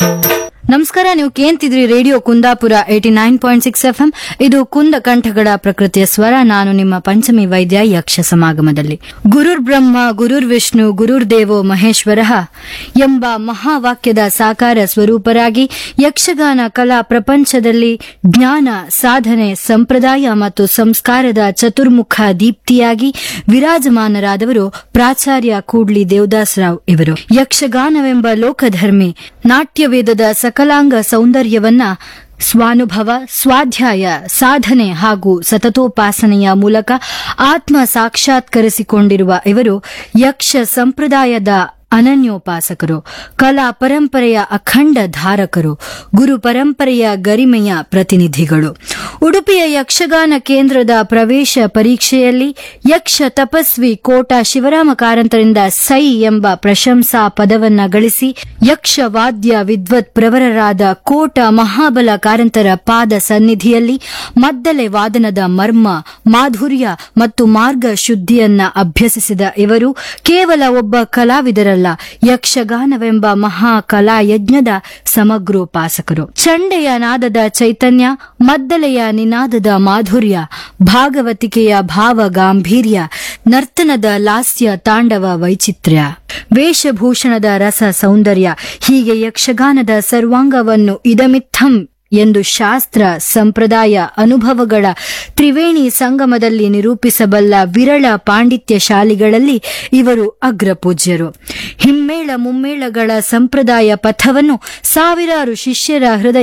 ನಮಸ್ಕಾರ ನೀವು ಕೇಂತಿದ್ರಿ radio Kundapura eighty nine point six F M ಇದು ಕುಂದ ಕಂಠಗಳ ಪ್ರಕೃತಿಯ ಸ್ವರ ನಾನು ನಿಮ್ಮ ಪಂಚಮಿ ವೈದ್ಯ ಯಕ್ಷ ಸಮಾಗಮದಲ್ಲಿ ಗುರುರ್ ಬ್ರಹ್ಮ ಗುರುರ್ ವಿಷ್ಣು ಗುರುರ್ ದೇವೋ ಮಹೇಶ್ವರ ಎಂಬ ಮಹಾವಾಕ್ಯದ ಸಾಕಾರ ಸ್ವರೂಪರಾಗಿ ಯಕ್ಷಗಾನ ಕಲಾ ಪ್ರಪಂಚದಲ್ಲಿ ಜ್ಞಾನ ಸಾಧನೆ ಸಂಪ್ರದಾಯ ಮತ್ತು ಸಂಸ್ಕಾರದ ಚತುರ್ಮುಖ ದೀಪ್ತಿಯಾಗಿ ವಿರಾಜಮಾನರಾದವರು ಪ್ರಾಚಾರ್ಯ ಕೂಡ್ಲಿ ದೇವದಾಸರಾವ್ ಇವರು ಯಕ್ಷಗಾನವೆಂಬ ಲೋಕಧರ್ಮಿ ನಾಟ್ಯವೇದದ ಸಕಲಾಂಗ ಸೌಂದರ್ಯವನ್ನ ಸ್ವಾನುಭವ ಸ್ವಾಧ್ಯಾಯ ಸಾಧನೆ ಹಾಗೂ ಸತತೋಪಾಸನೆಯ ಮೂಲಕ ಆತ್ಮ ಸಾಕ್ಷಾತ್ಕರಿಸಿಕೊಂಡಿರುವ ಇವರು ಯಕ್ಷ ಸಂಪ್ರದಾಯದ ಅನನ್ಯೋಪಾಸಕರು ಕಲಾ ಪರಂಪರೆಯ ಅಖಂಡ ಧಾರಕರು ಗುರು ಪರಂಪರೆಯ ಗರಿಮೆಯ ಪ್ರತಿನಿಧಿಗಳು ಉಡುಪಿಯ ಯಕ್ಷಗಾನ ಕೇಂದ್ರದ ಪ್ರವೇಶ ಪರೀಕ್ಷೆಯಲ್ಲಿ ಯಕ್ಷ ತಪಸ್ವಿ ಕೋಟ ಶಿವರಾಮ ಕಾರಂತರಿಂದ ಸೈ ಎಂಬ ಪ್ರಶಂಸಾ ಪದವನ್ನ ಗಳಿಸಿ ಯಕ್ಷ ವಾದ್ಯ ವಿದ್ವತ್ ಪ್ರವರರಾದ ಕೋಟ ಮಹಾಬಲ ಕಾರಂತರ ಪಾದ ಸನ್ನಿಧಿಯಲ್ಲಿ ಮದ್ದಲೆ ವಾದನದ ಮರ್ಮ ಮಾಧುರ್ಯ ಮತ್ತು ಮಾರ್ಗ ಶುದ್ಧಿಯನ್ನ ಅಭ್ಯಸಿಸಿದ ಇವರು ಕೇವಲ ಒಬ್ಬ ಕಲಾವಿದರಲ್ಲ ಯಕ್ಷಗಾನವೆಂಬ ಮಹಾ ಕಲಾಯಜ್ಞದ ಸಮಗ್ರೋಪಾಸಕರು ಚಂಡೆಯ ನಾದದ ಚೈತನ್ಯ ಮದ್ದಲೆಯ ನಿನಾದದ ಮಾಧುರ್ಯ ಭಾಗವತಿಕೆಯ ಭಾವ ಗಾಂಭೀರ್ಯ ನರ್ತನದ ಲಾಸ್ಯ ತಾಂಡವ ವೈಚಿತ್ರ್ಯ ವೇಷಭೂಷಣದ ರಸ ಸೌಂದರ್ಯ ಹೀಗೆ ಯಕ್ಷಗಾನದ ಸರ್ವಾಂಗವನ್ನು ಇದಮಿತ್ತಂ ಎಂದು ಶಾಸ್ತ್ರ ಸಂಪ್ರದಾಯ ಅನುಭವಗಳ ತ್ರಿವೇಣಿ ಸಂಗಮದಲ್ಲಿ ನಿರೂಪಿಸಬಲ್ಲ ವಿರಳ ಪಾಂಡಿತ್ಯಶಾಲಿಗಳಲ್ಲಿ ಇವರು ಅಗ್ರಪೂಜ್ಯರು ಹಿಮ್ಮೇಳ ಮುಮ್ಮೇಳಗಳ ಸಂಪ್ರದಾಯ ಪಥವನ್ನು ಸಾವಿರಾರು ಶಿಷ್ಯರ ಹೃದಯ